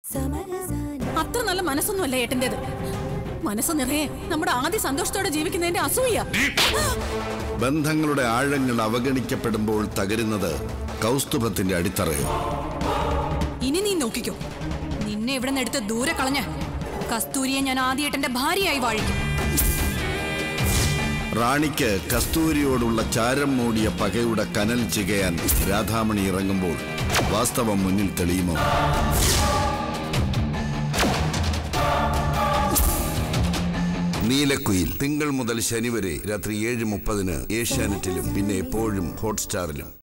അത്ര നല്ല മനസ്സൊന്നുമല്ല ഏട്ടൻ്റെത് മനസ്സ് നിറയെ നമ്മുടെ ആദ്യ സന്തോഷത്തോടെ ജീവിക്കുന്നതിന്റെ അസൂയ ബന്ധങ്ങളുടെ ആഴങ്ങൾ അവഗണിക്കപ്പെടുമ്പോൾ തകരുന്നത് കൗസ്തുഭത്തിന്റെ അടിത്തറയോ ഇനി നീ നോക്കിക്കോ നിന്നെ ഇവിടെ നിന്ന് എടുത്ത് ദൂരെ കളഞ്ഞ കസ്തൂരിയെ ഞാൻ ആദ്യേട്ടന്റെ ഭാര്യയായി വാഴിക്കും റാണിക്ക് കസ്തൂരിയോടുള്ള ചാരം മൂടിയ പകയുടെ കനൽ ചികയാൻ രാധാമണി ഇറങ്ങുമ്പോൾ വാസ്തവം മുന്നിൽ തെളിയുമോ നീലക്കുയിൽ തിങ്കൾ മുതൽ ശനി വരെ രാത്രി ഏഴ് മുപ്പതിന് ഏഷ്യാനെറ്റിലും പിന്നെ എപ്പോഴും ഹോട്ട്സ്റ്റാറിലും